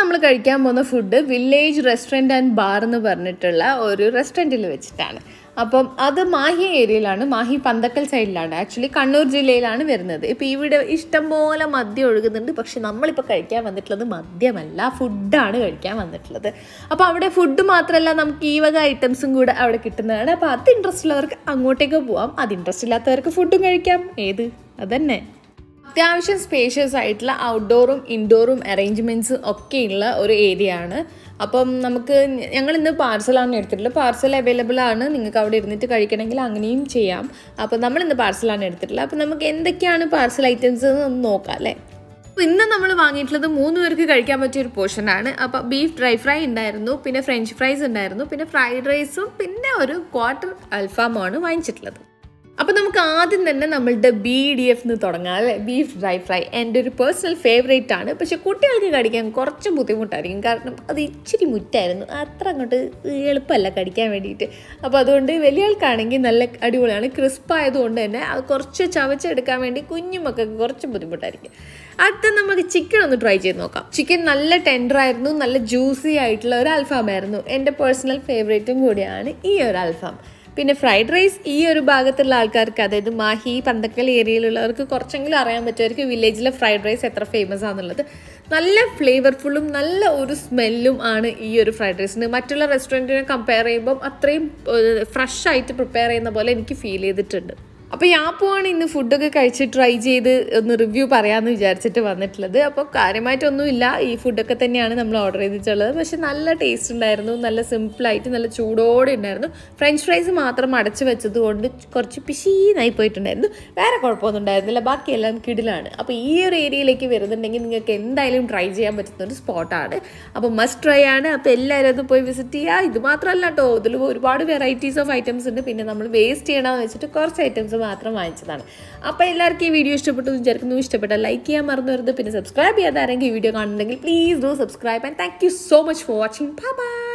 നമ്മൾ കഴിക്കാൻ പോകുന്ന food village restaurant and bar എന്ന് പറഞ്ഞിട്ടുള്ള ഒരു റെസ്റ്റോറൻറ്റിൽ വെച്ചിട്ടാണ് അപ്പം അത് മാഹി ഏരിയയിലാണ് മാഹി പന്തക്കൽ സൈഡിലാണ് ആക്ച്വലി കണ്ണൂർ ജില്ലയിലാണ് വരുന്നത് ഇപ്പോൾ ഇവിടെ ഇഷ്ടംപോലെ മദ്യം ഒഴുകുന്നുണ്ട് പക്ഷെ നമ്മളിപ്പോൾ കഴിക്കാൻ വന്നിട്ടുള്ളത് മദ്യമല്ല ഫുഡാണ് കഴിക്കാൻ വന്നിട്ടുള്ളത് അപ്പോൾ അവിടെ ഫുഡ് മാത്രമല്ല നമുക്ക് ഈ വക ഐറ്റംസും കൂടെ അവിടെ കിട്ടുന്നതാണ് അപ്പോൾ അത് ഇൻട്രസ്റ്റ് ഉള്ളവർക്ക് അങ്ങോട്ടേക്ക് പോവാം അത് ഇൻട്രസ്റ്റ് ഇല്ലാത്തവർക്ക് ഫുഡും കഴിക്കാം ഏത് അതന്നെ അത്യാവശ്യം സ്പേഷ്യസ് ആയിട്ടുള്ള ഔട്ട്ഡോറും ഇൻഡോറും അറേഞ്ച്മെൻറ്റ്സ് ഒക്കെയുള്ള ഒരു ഏരിയ ആണ് അപ്പം നമുക്ക് ഞങ്ങൾ ഇന്ന് പാർസലാണ് എടുത്തിട്ടുള്ളത് പാർസൽ അവൈലബിൾ ആണ് നിങ്ങൾക്ക് അവിടെ ഇരുന്നിട്ട് കഴിക്കണമെങ്കിൽ അങ്ങനെയും ചെയ്യാം അപ്പം നമ്മൾ ഇന്ന് പാർസലാണ് എടുത്തിട്ടുള്ളത് അപ്പം നമുക്ക് എന്തൊക്കെയാണ് പാർസൽ ഐറ്റംസ് എന്ന് നോക്കാം അല്ലേ അപ്പോൾ ഇന്ന് നമ്മൾ വാങ്ങിയിട്ടുള്ളത് മൂന്ന് പേർക്ക് കഴിക്കാൻ പറ്റിയ ഒരു പോർഷനാണ് അപ്പോൾ ബീഫ് ഡ്രൈ ഫ്രൈ ഉണ്ടായിരുന്നു പിന്നെ ഫ്രഞ്ച് ഫ്രൈസ് ഉണ്ടായിരുന്നു പിന്നെ ഫ്രൈഡ് റൈസും പിന്നെ ഒരു ക്വാർട്ടർ അൽഫാമുമാണ് വാങ്ങിച്ചിട്ടുള്ളത് അപ്പോൾ നമുക്ക് ആദ്യം തന്നെ നമ്മളുടെ ബി ഡി എഫ് എന്ന് തുടങ്ങാം അല്ലേ ബീഫ് ഡ്രൈ ഫ്രൈ എൻ്റെ ഒരു പേഴ്സണൽ ഫേവറേറ്റ് ആണ് പക്ഷെ കുട്ടികൾക്ക് കടിക്കാൻ കുറച്ച് ബുദ്ധിമുട്ടായിരിക്കും കാരണം അത് ഇച്ചിരി മുറ്റായിരുന്നു അത്ര അങ്ങോട്ട് എളുപ്പമല്ല കടിക്കാൻ വേണ്ടിയിട്ട് അപ്പോൾ അതുകൊണ്ട് വലിയ ആൾക്കാണെങ്കിൽ നല്ല അടിപൊളിയാണ് ക്രിസ്പ് ആയതുകൊണ്ട് തന്നെ അത് കുറച്ച് ചവച്ചെടുക്കാൻ വേണ്ടി കുഞ്ഞു മക്കൾക്ക് കുറച്ച് ബുദ്ധിമുട്ടായിരിക്കും അടുത്ത നമുക്ക് ചിക്കൻ ഒന്ന് ട്രൈ ചെയ്ത് നോക്കാം ചിക്കൻ നല്ല ടെൻഡർ ആയിരുന്നു നല്ല ജ്യൂസി ആയിട്ടുള്ള ഒരു അൽഫാം ആയിരുന്നു എൻ്റെ പേഴ്സണൽ ഫേവറേറ്റും കൂടിയാണ് ഈ ഒരു അൽഫാം പിന്നെ ഫ്രൈഡ് റൈസ് ഈ ഒരു ഭാഗത്തുള്ള ആൾക്കാർക്ക് അതായത് മാഹി പന്തക്കൽ ഏരിയയിലുള്ളവർക്ക് കുറച്ചെങ്കിലും അറിയാൻ പറ്റുമായിരിക്കും വില്ലേജിലെ ഫ്രൈഡ് റൈസ് എത്ര ഫേമസ് ആണെന്നുള്ളത് നല്ല ഫ്ലേവർഫുള്ളും നല്ല ഒരു സ്മെല്ലും ആണ് ഈ ഒരു ഫ്രൈഡ് റൈസിന് മറ്റുള്ള റെസ്റ്റോറൻറ്റിനെ കമ്പയർ ചെയ്യുമ്പം അത്രയും ഫ്രഷ് ആയിട്ട് പ്രിപ്പയർ ചെയ്യുന്ന പോലെ എനിക്ക് ഫീൽ ചെയ്തിട്ടുണ്ട് അപ്പോൾ ഞാൻ പോവാണ് ഇന്ന് ഫുഡൊക്കെ കഴിച്ച് ട്രൈ ചെയ്ത് ഒന്ന് റിവ്യൂ പറയാമെന്ന് വിചാരിച്ചിട്ട് വന്നിട്ടുള്ളത് അപ്പോൾ കാര്യമായിട്ടൊന്നുമില്ല ഈ ഫുഡൊക്കെ തന്നെയാണ് നമ്മൾ ഓർഡർ ചെയ്തിട്ടുള്ളത് പക്ഷെ നല്ല ടേസ്റ്റ് ഉണ്ടായിരുന്നു നല്ല സിമ്പിളായിട്ട് നല്ല ചൂടോടെ ഉണ്ടായിരുന്നു ഫ്രഞ്ച് ഫ്രൈസ് മാത്രം അടച്ചു വെച്ചത് കൊണ്ട് കുറച്ച് പിശീനായി പോയിട്ടുണ്ടായിരുന്നു വേറെ കുഴപ്പമൊന്നും ഉണ്ടായിരുന്നില്ല ബാക്കിയെല്ലാം കിടിലാണ് അപ്പോൾ ഈ ഒരു ഏരിയയിലേക്ക് വരുന്നുണ്ടെങ്കിൽ നിങ്ങൾക്ക് എന്തായാലും ട്രൈ ചെയ്യാൻ പറ്റുന്ന ഒരു സ്പോട്ടാണ് അപ്പോൾ മസ്റ്റ് ട്രൈ ആണ് അപ്പോൾ എല്ലാവരും അത് പോയി വിസിറ്റ് ചെയ്യുക ഇത് മാത്രമല്ല കേട്ടോ ഇതിൽ ഒരുപാട് വെറൈറ്റീസ് ഓഫ് ഐറ്റംസ് ഉണ്ട് പിന്നെ നമ്മൾ വേസ്റ്റ് ചെയ്യണമെന്ന് വെച്ചിട്ട് കുറച്ച് ഐറ്റംസ് മാത്രം വാങ്ങിച്ചതാണ് അപ്പോൾ എല്ലാവർക്കും ഈ വീഡിയോ ഇഷ്ടപ്പെട്ടു എന്ന് വിചാരിക്കുന്നു ഇഷ്ടപ്പെട്ടാൽ ലൈക്ക് ചെയ്യാൻ മറന്നു വരുന്നത് പിന്നെ സബ്സ്ക്രൈബ് ചെയ്യാതെ ആരെങ്കിലും ഈ വീഡിയോ കാണുന്നുണ്ടെങ്കിൽ please do subscribe and thank you so much for watching bye by